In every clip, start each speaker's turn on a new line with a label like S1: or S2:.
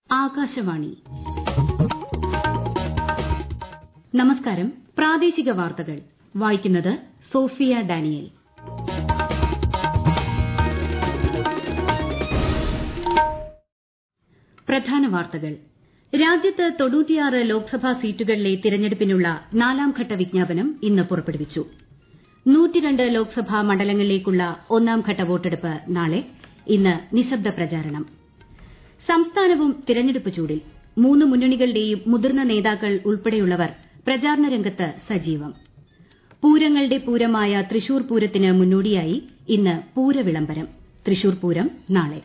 S1: ആകാശവാണി നമസ്കാരം പ്രാദേശിക വാർത്തകൾ വായിക്കുന്നത് സോഫിയ ഡാനിയൽ പ്രധാന വാർത്തകൾ രാജ്യത്ത് തൊണ്ണൂറ്റിയാറ് ലോക്സഭാ സീറ്റുകളിലെ തിരഞ്ഞെടുപ്പിനുള്ള നാലാംഘട്ട വിജ്ഞാപനം ഇന്ന് പുറപ്പെടുവിച്ചു നൂറ്റിരണ്ട് ലോക്സഭാ മണ്ഡലങ്ങളിലേക്കുള്ള ഒന്നാംഘട്ട വോട്ടെടുപ്പ് നാളെ ഇന്ന് നിശബ്ദ പ്രചാരണം സംസ്ഥാനവും തിരഞ്ഞെടുപ്പ് ചൂടിൽ മൂന്ന് മുന്നണികളുടെയും മുതിർന്ന നേതാക്കൾ ഉൾപ്പെടെയുള്ളവർ പ്രചാരണ രംഗത്ത് സജീവം പൂരങ്ങളുടെ പൂരമായ തൃശൂർ പൂരത്തിന് മുന്നോടിയായി ഇന്ന് പൂരവിളംബരം തൃശൂർ പൂരം നാളെ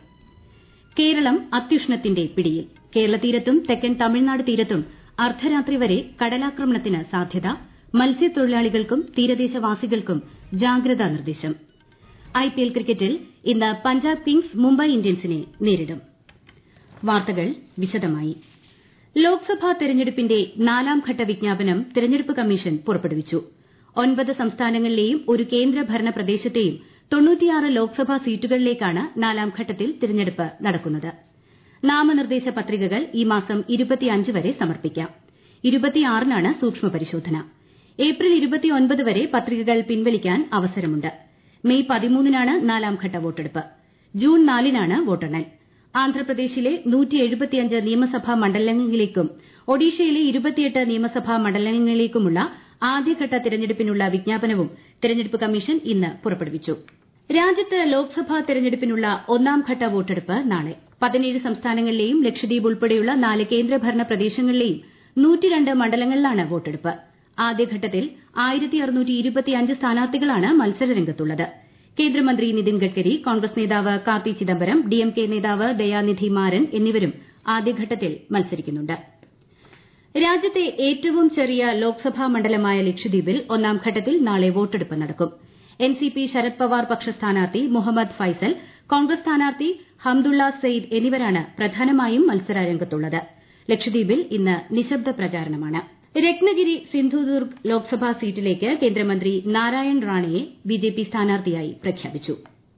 S1: കേരളം അത്യുഷ്ണത്തിന്റെ പിടിയിൽ കേരള തീരത്തും തെക്കൻ തമിഴ്നാട് തീരത്തും അർദ്ധരാത്രി വരെ കടലാക്രമണത്തിന് സാധ്യത മത്സ്യത്തൊഴിലാളികൾക്കും തീരദേശവാസികൾക്കും ജാഗ്രതാ നിർദ്ദേശം ഐപിഎൽ ക്രിക്കറ്റിൽ ഇന്ന് പഞ്ചാബ് കിങ്സ് മുംബൈ ഇന്ത്യൻസിനെ നേരിടും വാർത്തകൾ വിശദമായി ലോക്സഭാ തെരഞ്ഞെടുപ്പിന്റെ നാലാംഘട്ട വിജ്ഞാപനം തെരഞ്ഞെടുപ്പ് കമ്മീഷൻ പുറപ്പെടുവിച്ചു ഒൻപത് സംസ്ഥാനങ്ങളിലെയും ഒരു കേന്ദ്രഭരണ പ്രദേശത്തെയും തൊണ്ണൂറ്റിയാറ് ലോക്സഭാ സീറ്റുകളിലേക്കാണ് നാലാംഘട്ടത്തിൽ തിരഞ്ഞെടുപ്പ് നടക്കുന്നത് നാമനിർദ്ദേശ പത്രികകൾ ഈ മാസം വരെ സമർപ്പിക്കാം ഇരുപത്തിയാറിനാണ് സൂക്ഷ്മ പരിശോധന ഏപ്രിൽ വരെ പത്രികകൾ പിൻവലിക്കാൻ അവസരമുണ്ട് മെയ് പതിമൂന്നിനാണ് നാലാംഘട്ട വോട്ടെടുപ്പ് ജൂൺ നാലിനാണ് വോട്ടെണ്ണൽ ആന്ധ്രാപ്രദേശിലെ നിയമസഭാ മണ്ഡലങ്ങളിലേക്കും ഒഡീഷയിലെ ഇരുപത്തിയെട്ട് നിയമസഭാ മണ്ഡലങ്ങളിലേക്കുമുള്ള ആദ്യഘട്ട തിരഞ്ഞെടുപ്പിനുള്ള വിജ്ഞാപനവും തെരഞ്ഞെടുപ്പ് കമ്മീഷൻ ഇന്ന് പുറപ്പെടുവിച്ചു രാജ്യത്ത് ലോക്സഭാ തെരഞ്ഞെടുപ്പിനുള്ള ഒന്നാംഘട്ട വോട്ടെടുപ്പ് നാളെ പതിനേഴ് സംസ്ഥാനങ്ങളിലെയും ലക്ഷദ്വീപ് ഉൾപ്പെടെയുള്ള നാല് കേന്ദ്രഭരണ പ്രദേശങ്ങളിലെയും നൂറ്റിരണ്ട് മണ്ഡലങ്ങളിലാണ് വോട്ടെടുപ്പ് ആദ്യഘട്ടത്തിൽ സ്ഥാനാർത്ഥികളാണ് മത്സരരംഗത്തുള്ളത് കേന്ദ്രമന്ത്രി നിതിൻ ഗഡ്കരി കോൺഗ്രസ് നേതാവ് കാർത്തി ചിദംബരം ഡിഎംകെ നേതാവ് ദയാനിധി മാരൻ എന്നിവരും ആദ്യഘട്ടത്തിൽ മത്സരിക്കുന്നുണ്ട് രാജ്യത്തെ ഏറ്റവും ചെറിയ ലോക്സഭാ മണ്ഡലമായ ലക്ഷദ്വീപിൽ ഒന്നാംഘട്ടത്തിൽ നാളെ വോട്ടെടുപ്പ് നടക്കും എൻസിപി ശരത് പവാർ പക്ഷ സ്ഥാനാർത്ഥി മുഹമ്മദ് ഫൈസൽ കോൺഗ്രസ് സ്ഥാനാർത്ഥി ഹംദുള്ള സെയ്ദ് എന്നിവരാണ് പ്രധാനമായും മത്സരരംഗത്തുള്ളത് ലക്ഷദ്വീപിൽ ഇന്ന് നിശബ്ദ പ്രചാരണമാണ് രത്നഗിരി സിന്ധുദുർഗ് ലോക്സഭാ സീറ്റിലേക്ക് കേന്ദ്രമന്ത്രി നാരായൺ റാണയെ ബിജെപി സ്ഥാനാർത്ഥിയായി പ്രഖ്യാപിച്ചു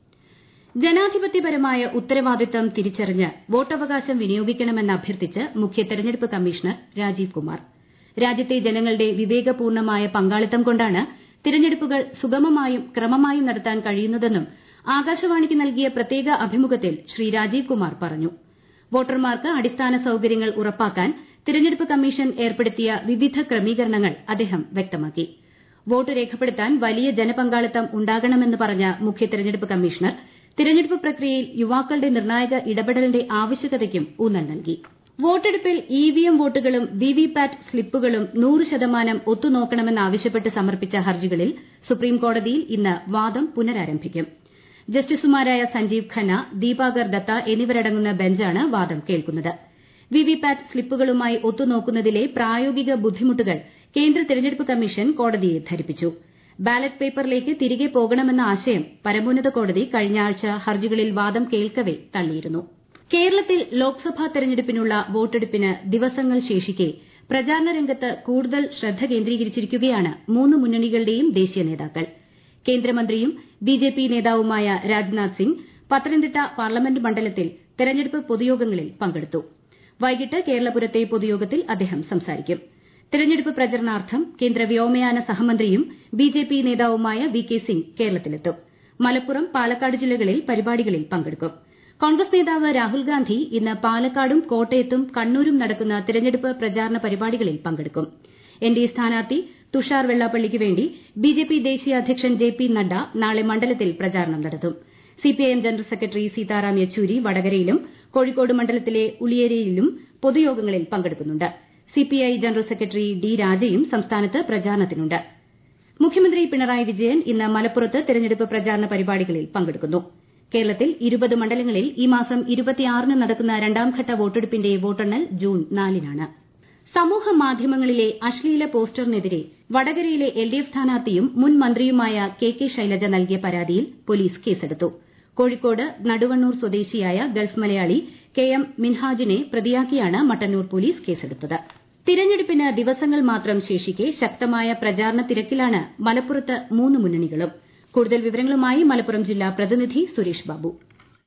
S1: ജനാധിപത്യപരമായ ഉത്തരവാദിത്തം തിരിച്ചറിഞ്ഞ് വോട്ടവകാശം വിനിയോഗിക്കണമെന്ന് അഭ്യർത്ഥിച്ച് മുഖ്യ തെരഞ്ഞെടുപ്പ് കമ്മീഷണർ രാജീവ് കുമാർ രാജ്യത്തെ ജനങ്ങളുടെ വിവേകപൂർണ്ണമായ പങ്കാളിത്തം കൊണ്ടാണ് തിരഞ്ഞെടുപ്പുകൾ സുഗമമായും ക്രമമായും നടത്താൻ കഴിയുന്നതെന്നും ആകാശവാണിക്ക് നൽകിയ പ്രത്യേക അഭിമുഖത്തിൽ ശ്രീ രാജീവ് കുമാർ പറഞ്ഞു വോട്ടർമാർക്ക് അടിസ്ഥാന സൌകര്യങ്ങൾ ഉറപ്പാക്കാൻ തിരഞ്ഞെടുപ്പ് കമ്മീഷൻ ഏർപ്പെടുത്തിയ വിവിധ ക്രമീകരണങ്ങൾ അദ്ദേഹം വ്യക്തമാക്കി വോട്ട് രേഖപ്പെടുത്താൻ വലിയ ജനപങ്കാളിത്തം ഉണ്ടാകണമെന്ന് പറഞ്ഞ മുഖ്യ തെരഞ്ഞെടുപ്പ് കമ്മീഷണർ തിരഞ്ഞെടുപ്പ് പ്രക്രിയയിൽ യുവാക്കളുടെ നിർണായക ഇടപെടലിന്റെ ആവശ്യകതയ്ക്കും ഊന്നൽ നൽകി വോട്ടെടുപ്പിൽ ഇവിഎം വോട്ടുകളും വിവിപാറ്റ് സ്ലിപ്പുകളും നൂറ് ശതമാനം ഒത്തുനോക്കണമെന്നാവശ്യപ്പെട്ട് സമർപ്പിച്ച ഹർജികളിൽ സുപ്രീംകോടതിയിൽ ഇന്ന് വാദം പുനരാരംഭിക്കും ജസ്റ്റിസുമാരായ സഞ്ജീവ് ഖന്ന ദീപാകർ ദത്ത എന്നിവരടങ്ങുന്ന ബെഞ്ചാണ് വാദം കേൾക്കുന്നത് വിവിപാറ്റ് സ്ലിപ്പുകളുമായി ഒത്തുനോക്കുന്നതിലെ പ്രായോഗിക ബുദ്ധിമുട്ടുകൾ കേന്ദ്ര തെരഞ്ഞെടുപ്പ് കമ്മീഷൻ കോടതിയെ ധരിപ്പിച്ചു ബാലറ്റ് പേപ്പറിലേക്ക് തിരികെ പോകണമെന്ന ആശയം പരമോന്നത കോടതി കഴിഞ്ഞ ആഴ്ച ഹർജികളിൽ വാദം കേൾക്കവെ തള്ളിയിരുന്നു കേരളത്തിൽ ലോക്സഭാ തെരഞ്ഞെടുപ്പിനുള്ള വോട്ടെടുപ്പിന് ദിവസങ്ങൾ ശേഷിക്കെ പ്രചാരണ രംഗത്ത് കൂടുതൽ ശ്രദ്ധ കേന്ദ്രീകരിച്ചിരിക്കുകയാണ് മൂന്ന് മുന്നണികളുടെയും ദേശീയ നേതാക്കൾ കേന്ദ്രമന്ത്രിയും ബിജെപി നേതാവുമായ രാജ്നാഥ് സിംഗ് പത്തനംതിട്ട പാർലമെന്റ് മണ്ഡലത്തിൽ തെരഞ്ഞെടുപ്പ് പൊതുയോഗങ്ങളിൽ പങ്കെടുത്തു വൈകിട്ട് കേരളപുരത്തെ പൊതുയോഗത്തിൽ അദ്ദേഹം സംസാരിക്കും തെരഞ്ഞെടുപ്പ് പ്രചരണാർത്ഥം കേന്ദ്ര വ്യോമയാന സഹമന്ത്രിയും ബിജെപി നേതാവുമായ വി കെ സിംഗ് കേരളത്തിലെത്തും മലപ്പുറം പാലക്കാട് ജില്ലകളിൽ പരിപാടികളിൽ പങ്കെടുക്കും കോൺഗ്രസ് നേതാവ് രാഹുൽ ഗാന്ധി ഇന്ന് പാലക്കാടും കോട്ടയത്തും കണ്ണൂരും നടക്കുന്ന തെരഞ്ഞെടുപ്പ് പ്രചാരണ പരിപാടികളിൽ പങ്കെടുക്കും എൻഡിഎ സ്ഥാനാർത്ഥി തുഷാർ വെള്ളാപ്പള്ളിക്ക് വേണ്ടി ബിജെപി ദേശീയ അധ്യക്ഷൻ ജെ പി നദ്ദ നാളെ മണ്ഡലത്തിൽ പ്രചാരണം നടത്തും CPIM general secretary Sitaram Yechury വടകരയിലും കോഴിക്കോട് മണ്ഡലത്തിലെ ഉളിയേരിയിലും പൊതുയോഗങ്ങളിൽ പങ്കെടുക്കുന്നുണ്ട് സിപിഐ ജനറൽ സെക്രട്ടറി ഡി രാജയും സംസ്ഥാനത്ത് പ്രചാരണത്തിനുണ്ട് മുഖ്യമന്ത്രി പിണറായി വിജയൻ ഇന്ന് മലപ്പുറത്ത് തെരഞ്ഞെടുപ്പ് പ്രചാരണ പരിപാടികളിൽ പങ്കെടുക്കുന്നു കേരളത്തിൽ ഇരുപത് മണ്ഡലങ്ങളിൽ ഈ മാസം ഇരുപത്തിയാറിന് നടക്കുന്ന രണ്ടാംഘട്ട വോട്ടെടുപ്പിന്റെ വോട്ടെണ്ണൽ ജൂൺ നാലിനാണ് സമൂഹ മാധ്യമങ്ങളിലെ അശ്ലീല പോസ്റ്ററിനെതിരെ വടകരയിലെ എൽഡിഎഫ് സ്ഥാനാർത്ഥിയും മുൻ മന്ത്രിയുമായ കെ കെ ശൈലജ നൽകിയ പരാതിയിൽ പോലീസ് കേസെടുത്തു കോഴിക്കോട് നടുവണ്ണൂർ സ്വദേശിയായ ഗൾഫ് മലയാളി കെ എം മിൻഹാജിനെ പ്രതിയാക്കിയാണ് മട്ടന്നൂർ പോലീസ് കേസെടുത്തത് തിരഞ്ഞെടുപ്പിന് ദിവസങ്ങൾ മാത്രം ശേഷിക്കെ ശക്തമായ പ്രചാരണ തിരക്കിലാണ് മലപ്പുറത്ത് മൂന്ന് മുന്നണികളും കൂടുതൽ വിവരങ്ങളുമായി മലപ്പുറം ജില്ലാ പ്രതിനിധി സുരേഷ് ബാബു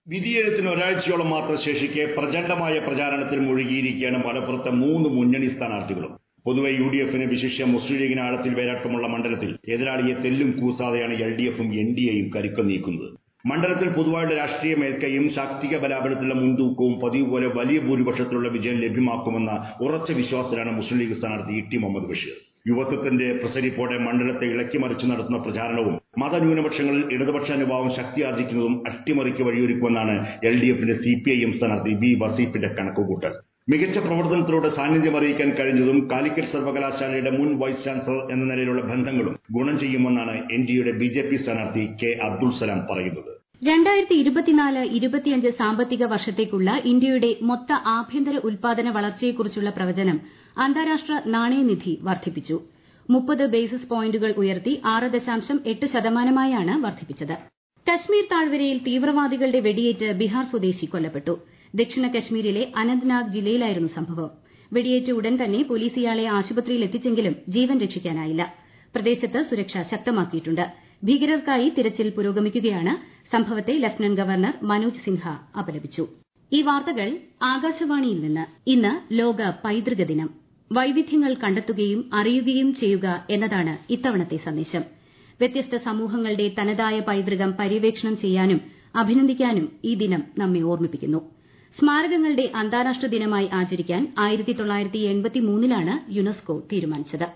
S2: വിധിയെഴുത്തിന് ഒരാഴ്ചയോളം മാത്രം ശേഷിക്കെ പ്രചണ്ഡമായ പ്രചാരണത്തിൽ മുഴുകിയിരിക്കുകയാണ് മലപ്പുറത്തെ മൂന്ന് മുന്നണി സ്ഥാനാർത്ഥികളും പൊതുവെ യു ഡി എഫിന് വിശിഷ്യ മുസ്ലിം ലീഗിന് ആഴത്തിൽ വേരാട്ടമുള്ള മണ്ഡലത്തിൽ എതിരാളിയെ തെല്ലും കൂസാതെയാണ് എൽ ഡി എഫും എൻ ഡി എയും കരുക്കം നീക്കുന്നത് മണ്ഡലത്തിൽ പൊതുവായുള്ള രാഷ്ട്രീയ മേൽക്കൈയും ശാക്തിക ബലാബലത്തിലുള്ള മുൻതൂക്കവും പതിവ് പോലെ വലിയ ഭൂരിപക്ഷത്തിലുള്ള വിജയം ലഭ്യമാക്കുമെന്ന ഉറച്ച വിശ്വാസത്തിലാണ് മുസ്ലിം ലീഗ് സ്ഥാനാർത്ഥി ഇ ടി മുഹമ്മദ് ബഷീർ യുവത്വത്തിന്റെ പ്രസരിപ്പോടെ മണ്ഡലത്തെ ഇളക്കിമറിച്ചു നടത്തുന്ന പ്രചാരണവും മതന്യൂനപക്ഷങ്ങളിൽ ഇടതുപക്ഷ അനുഭാവം ശക്തിയാർജിക്കുന്നതും അട്ടിമറിക്ക് വഴിയൊരുക്കുമെന്നാണ് എൽ ഡി എഫിന്റെ സി പി ഐ എം സ്ഥാനാർത്ഥി ബി വസീഫിന്റെ കണക്കുകൂട്ടൽ മികച്ച പ്രവർത്തനത്തിലൂടെ സാന്നിധ്യം അറിയിക്കാൻ കഴിഞ്ഞതും കാലിക്കറ്റ് സർവകലാശാലയുടെ മുൻ വൈസ് ചാൻസലർ എന്ന നിലയിലുള്ള ബന്ധങ്ങളും ഗുണം ചെയ്യുമെന്നാണ് എൻ ഡിയുടെ ബി ജെ പി സ്ഥാനാർത്ഥി കെ അബ്ദുൾ സലാം പറയുന്നത്
S1: രണ്ടായിരത്തി ഇരുപത്തിനാല് ഇരുപത്തിയഞ്ച് സാമ്പത്തിക വർഷത്തേക്കുള്ള ഇന്ത്യയുടെ മൊത്ത ആഭ്യന്തര ഉൽപാദന വളർച്ചയെക്കുറിച്ചുള്ള പ്രവചനം അന്താരാഷ്ട്ര നാണയനിധി വർദ്ധിപ്പിച്ചു മുപ്പത് ബേസിസ് പോയിന്റുകൾ ഉയർത്തി ആറ് ദശാംശം എട്ട് ശതമാനമായാണ് വർദ്ധിപ്പിച്ചത് കശ്മീർ താഴ്വരയിൽ തീവ്രവാദികളുടെ വെടിയേറ്റ് ബീഹാർ സ്വദേശി കൊല്ലപ്പെട്ടു ദക്ഷിണ കശ്മീരിലെ അനന്ത്നാഗ് ജില്ലയിലായിരുന്നു സംഭവം വെടിയേറ്റ ഉടൻ തന്നെ പോലീസ് ഇയാളെ ആശുപത്രിയിൽ എത്തിച്ചെങ്കിലും ജീവൻ രക്ഷിക്കാനായില്ല പ്രദേശത്ത് സുരക്ഷ ശക്തമാക്കിയിട്ടുണ്ട് ഭീകരർക്കായി തിരച്ചിൽ പുരോഗമിക്കുകയാണ് സംഭവത്തെ ലഫ്റ്റനന്റ് ഗവർണർ മനോജ് സിൻഹ അപലപിച്ചു ഈ വാർത്തകൾ ആകാശവാണിയിൽ നിന്ന് ഇന്ന് ലോക പൈതൃക ദിനം വൈവിധ്യങ്ങൾ കണ്ടെത്തുകയും അറിയുകയും ചെയ്യുക എന്നതാണ് ഇത്തവണത്തെ സന്ദേശം വ്യത്യസ്ത സമൂഹങ്ങളുടെ തനതായ പൈതൃകം പര്യവേക്ഷണം ചെയ്യാനും അഭിനന്ദിക്കാനും ഈ ദിനം നമ്മെ ഓർമ്മിപ്പിക്കുന്നു സ്മാരകങ്ങളുടെ അന്താരാഷ്ട്ര ദിനമായി ആചരിക്കാൻ ആയിരത്തി തൊള്ളായിരത്തി എൺപത്തിമൂന്നിലാണ് യുനെസ്കോ തീരുമാനിച്ചത്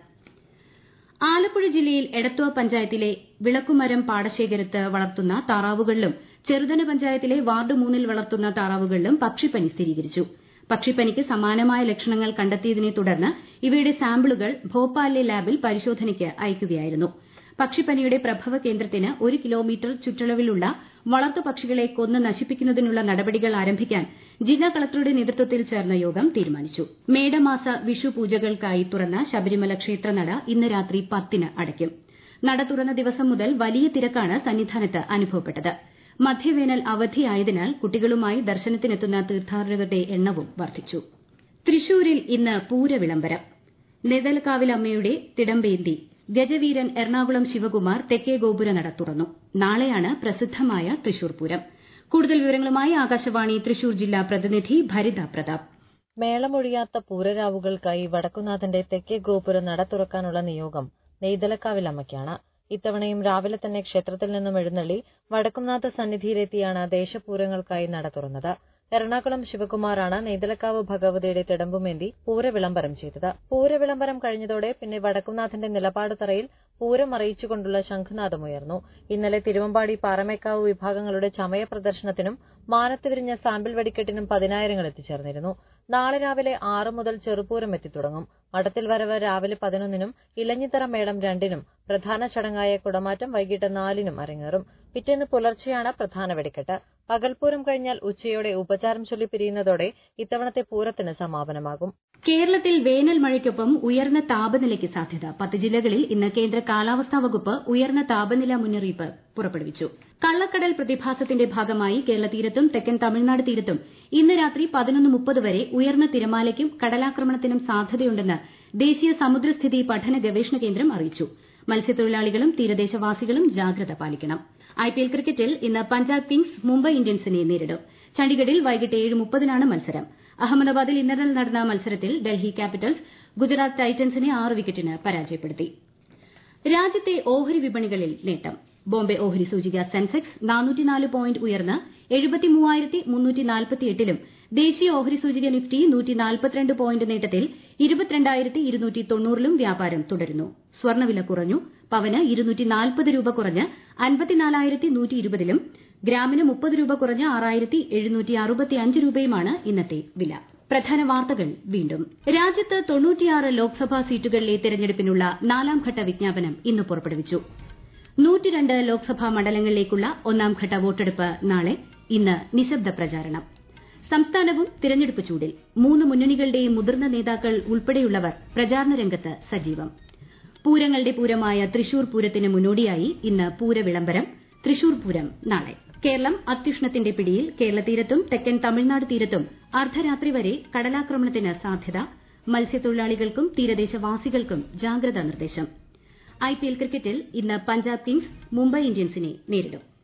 S1: ആലപ്പുഴ ജില്ലയിൽ എടത്വ പഞ്ചായത്തിലെ വിളക്കുമരം പാടശേഖരത്ത് വളർത്തുന്ന താറാവുകളിലും ചെറുതന പഞ്ചായത്തിലെ വാർഡ് മൂന്നിൽ വളർത്തുന്ന താറാവുകളിലും പക്ഷിപ്പനി സ്ഥിരീകരിച്ചു പക്ഷിപ്പനിക്ക് സമാനമായ ലക്ഷണങ്ങൾ കണ്ടെത്തിയതിനെ തുടർന്ന് ഇവയുടെ സാമ്പിളുകൾ ഭോപ്പാലിലെ ലാബിൽ പരിശോധനയ്ക്ക് അയക്കുകയായിരുന്നു പക്ഷിപ്പനിയുടെ പ്രഭവ കേന്ദ്രത്തിന് ഒരു കിലോമീറ്റർ ചുറ്റളവിലുള്ള വളർത്തുപക്ഷികളെ കൊന്ന് നശിപ്പിക്കുന്നതിനുള്ള നടപടികൾ ആരംഭിക്കാൻ ജില്ലാ കളക്ടറുടെ നേതൃത്വത്തിൽ ചേർന്ന യോഗം തീരുമാനിച്ചു മേടമാസ വിഷു പൂജകൾക്കായി തുറന്ന ശബരിമല ക്ഷേത്രനട ഇന്ന് രാത്രി പത്തിന് അടയ്ക്കും നട തുറന്ന ദിവസം മുതൽ വലിയ തിരക്കാണ് സന്നിധാനത്ത് അനുഭവപ്പെട്ടത് മധ്യവേനൽ അവധിയായതിനാൽ കുട്ടികളുമായി ദർശനത്തിനെത്തുന്ന തീർത്ഥാടകരുടെ എണ്ണവും വർദ്ധിച്ചു തൃശൂരിൽ ഇന്ന് പൂരവിളംബരം നെതലക്കാവിലമ്മയുടെ തിടമ്പേന്തി ഗജവീരൻ എറണാകുളം ശിവകുമാർ തെക്കേ ഗോപുര നട തുറന്നു നാളെയാണ് പ്രസിദ്ധമായ തൃശൂർ പൂരം കൂടുതൽ വിവരങ്ങളുമായി ആകാശവാണി തൃശൂർ ജില്ലാ പ്രതിനിധി ഭരിത പ്രതാപ്
S3: മേളമൊഴിയാത്ത പൂരരാവുകൾക്കായി വടക്കുനാഥന്റെ തെക്കേ ഗോപുരം നട തുറക്കാനുള്ള നിയോഗം നെയ്തലക്കാവിലമ്മയ്ക്കാണ് ഇത്തവണയും രാവിലെ തന്നെ ക്ഷേത്രത്തിൽ നിന്നും എഴുന്നള്ളി വടക്കുംനാഥ സന്നിധിയിലെത്തിയാണ് ദേശപൂരങ്ങൾക്കായി നട തുറന്നത് എറണാകുളം ശിവകുമാറാണ് നെയ്തലക്കാവ് ഭഗവതിയുടെ തിടമ്പുമേന്തി പൂരവിളംബരം ചെയ്തത് പൂരവിളംബരം കഴിഞ്ഞതോടെ പിന്നെ വടക്കുംനാഥന്റെ നിലപാട് തറയിൽ പൂരം അറിയിച്ചുകൊണ്ടുള്ള ശംഖുനാഥമുയർന്നു ഇന്നലെ തിരുവമ്പാടി പാറമേക്കാവ് വിഭാഗങ്ങളുടെ ചമയ പ്രദർശനത്തിനും മാനത്ത് വിരിഞ്ഞ സാമ്പിൾ വെടിക്കെട്ടിനും പതിനായിരങ്ങൾ എത്തിച്ചേർന്നിരുന്നു നാളെ രാവിലെ ആറ് മുതൽ ചെറുപൂരം എത്തിത്തുടങ്ങും മഠത്തിൽ വരവ് രാവിലെ പതിനൊന്നിനും ഇലഞ്ഞിത്തറ മേളം രണ്ടിനും പ്രധാന ചടങ്ങായ കുടമാറ്റം വൈകിട്ട് നാലിനും അരങ്ങേറും പിറ്റേന്ന് പുലർച്ചെയാണ് പ്രധാന വെടിക്കെട്ട് പകൽപൂരം കഴിഞ്ഞാൽ ഉച്ചയോടെ ഉപചാരം ചൊല്ലി പിരിയുന്നതോടെ ഇത്തവണത്തെ പൂരത്തിന് സമാപനമാകും
S1: കേരളത്തിൽ വേനൽ മഴയ്ക്കൊപ്പം ഉയർന്ന താപനിലയ്ക്ക് സാധ്യത പത്ത് ജില്ലകളിൽ ഇന്ന് കേന്ദ്ര കാലാവസ്ഥാ വകുപ്പ് ഉയർന്ന താപനില മുന്നറിയിപ്പ് പുറപ്പെടുവിച്ചു കള്ളക്കടൽ പ്രതിഭാസത്തിന്റെ ഭാഗമായി കേരള തീരത്തും തെക്കൻ തമിഴ്നാട് തീരത്തും ഇന്ന് രാത്രി പതിനൊന്ന് മുപ്പത് വരെ ഉയർന്ന തിരമാലയ്ക്കും കടലാക്രമണത്തിനും സാധ്യതയുണ്ടെന്ന് ദേശീയ സമുദ്രസ്ഥിതി പഠന ഗവേഷണ കേന്ദ്രം അറിയിച്ചു മത്സ്യത്തൊഴിലാളികളും തീരദേശവാസികളും ജാഗ്രത പാലിക്കണം ഐപിഎൽ ക്രിക്കറ്റിൽ ഇന്ന് പഞ്ചാബ് കിങ്സ് മുംബൈ ഇന്ത്യൻസിനെ നേരിടും ചണ്ഡിഗഡിൽ വൈകിട്ട് ഏഴ് മുപ്പതിനാണ് മത്സരം അഹമ്മദാബാദിൽ ഇന്നലെ നടന്ന മത്സരത്തിൽ ഡൽഹി ക്യാപിറ്റൽസ് ഗുജറാത്ത് ടൈറ്റൻസിനെ ആറ് വിക്കറ്റിന് പരാജയപ്പെടുത്തി രാജ്യത്തെ ഓഹരി വിപണികളിൽ നേട്ടം ബോംബെ ഓഹരി സൂചിക സെൻസെക്സ് നാനൂറ്റിനാല് പോയിന്റ് ഉയർന്ന് എഴുപത്തിമൂവായിരത്തി മുന്നൂറ്റി നാൽപ്പത്തിയെട്ടിലും ദേശീയ ഓഹരി സൂചിക നിഫ്റ്റി നൂറ്റി നാൽപ്പത്തിരണ്ട് പോയിന്റ് നേട്ടത്തിൽ ഇരുപത്തിരണ്ടായിരത്തി ഇരുന്നൂറ്റി തൊണ്ണൂറിലും വ്യാപാരം തുടരുന്നു സ്വർണ്ണവില കുറഞ്ഞു പവന് ഇരുന്നൂറ്റി നാൽപ്പത് രൂപ കുറഞ്ഞ് അൻപത്തിനാലായിരത്തി നൂറ്റി ഇരുപതിലും ഗ്രാമിന് മുപ്പത് രൂപ കുറഞ്ഞ് ആറായിരത്തി എഴുന്നൂറ്റി അറുപത്തിയഞ്ച് രൂപയുമാണ് ഇന്നത്തെ വില പ്രധാന വാർത്തകൾ വീണ്ടും രാജ്യത്ത് തൊണ്ണൂറ്റിയാറ് ലോക്സഭാ സീറ്റുകളിലെ തെരഞ്ഞെടുപ്പിനുള്ള നാലാംഘട്ട വിജ്ഞാപനം ഇന്ന് പുറപ്പെടുവിച്ചു നൂറ്റിരണ്ട് ലോക്സഭാ മണ്ഡലങ്ങളിലേക്കുള്ള ഒന്നാംഘട്ട വോട്ടെടുപ്പ് നാളെ ഇന്ന് നിശബ്ദ പ്രചാരണം സംസ്ഥാനവും തിരഞ്ഞെടുപ്പ് ചൂടിൽ മൂന്ന് മുന്നണികളുടെയും മുതിർന്ന നേതാക്കൾ ഉൾപ്പെടെയുള്ളവർ പ്രചാരണ രംഗത്ത് സജീവം പൂരങ്ങളുടെ പൂരമായ തൃശൂർ പൂരത്തിന് മുന്നോടിയായി ഇന്ന് പൂരവിളംബരം തൃശൂർ പൂരം നാളെ കേരളം അത്യുഷ്ണത്തിന്റെ പിടിയിൽ കേരള തീരത്തും തെക്കൻ തമിഴ്നാട് തീരത്തും അർദ്ധരാത്രി വരെ കടലാക്രമണത്തിന് സാധ്യത മത്സ്യത്തൊഴിലാളികൾക്കും തീരദേശവാസികൾക്കും ജാഗ്രതാ നിർദ്ദേശം ഐപിഎൽ ക്രിക്കറ്റിൽ ഇന്ന് പഞ്ചാബ് കിങ്സ് മുംബൈ ഇന്ത്യൻസിനെ നേരിടും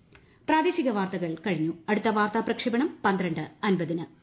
S1: പ്രാദേശിക വാർത്തകൾ കഴിഞ്ഞു അടുത്ത വാർത്താ പ്രക്ഷേപണം പന്ത്രണ്ട് അൻപതിന്